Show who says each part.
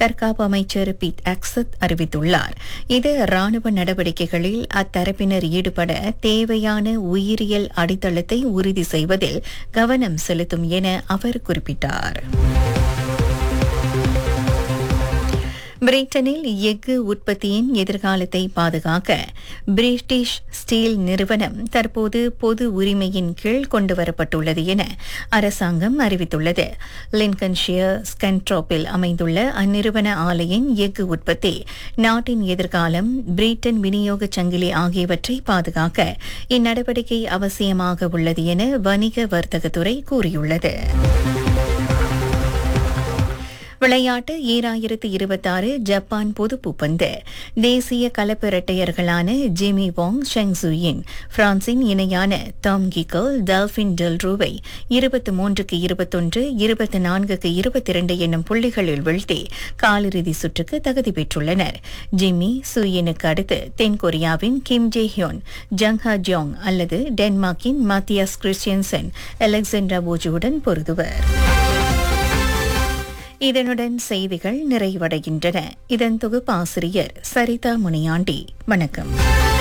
Speaker 1: தற்காப்பு அமைச்சர் பீட் அக்சத் அறிவித்துள்ளார் இது ராணுவ நடவடிக்கைகளில் அத்தரப்பினர் ஈடுபட தேவையான உயிரியல் அடித்தளத்தை உறுதி செய்வதில் கவனம் செலுத்தும் என அவர் குறிப்பிட்டார் பிரிட்டனில் எஃகு உற்பத்தியின் எதிர்காலத்தை பாதுகாக்க பிரிட்டிஷ் ஸ்டீல் நிறுவனம் தற்போது பொது உரிமையின் கீழ் கொண்டுவரப்பட்டுள்ளது என அரசாங்கம் அறிவித்துள்ளது லின்கன்ஷியர் ஸ்கன்ட்ரோப்பில் அமைந்துள்ள அந்நிறுவன ஆலையின் எஃகு உற்பத்தி நாட்டின் எதிர்காலம் பிரிட்டன் விநியோக சங்கிலி ஆகியவற்றை பாதுகாக்க இந்நடவடிக்கை அவசியமாக உள்ளது என வணிக வர்த்தகத்துறை கூறியுள்ளது விளையாட்டு ஈராயிரத்து இருபத்தாறு ஜப்பான் பொது பூப்பந்து தேசிய கலப்பு இரட்டையர்களான ஜிமி வாங் ஷெங்சுயின் பிரான்சின் இணையான டாம் கிகல் டல்பின் டெல்ரூவை இருபத்தி மூன்றுக்கு இருபத்தொன்று இருபத்தி நான்குக்கு இருபத்தி இரண்டு என்னும் புள்ளிகளில் வீழ்த்தி காலிறுதி சுற்றுக்கு தகுதி பெற்றுள்ளனர் ஜிம்மி சுயினுக்கு அடுத்து தென்கொரியாவின் கிம் ஜே ஹியோன் ஜங்ஹா ஜோங் அல்லது டென்மார்க்கின் மாத்தியாஸ் கிறிஸ்டியன்சன் அலெக்சாண்டரா போஜுவுடன் பொருதுவர் இதனுடன் செய்திகள் நிறைவடைகின்றன இதன் தொகுப்பாசிரியர் சரிதா முனியாண்டி வணக்கம்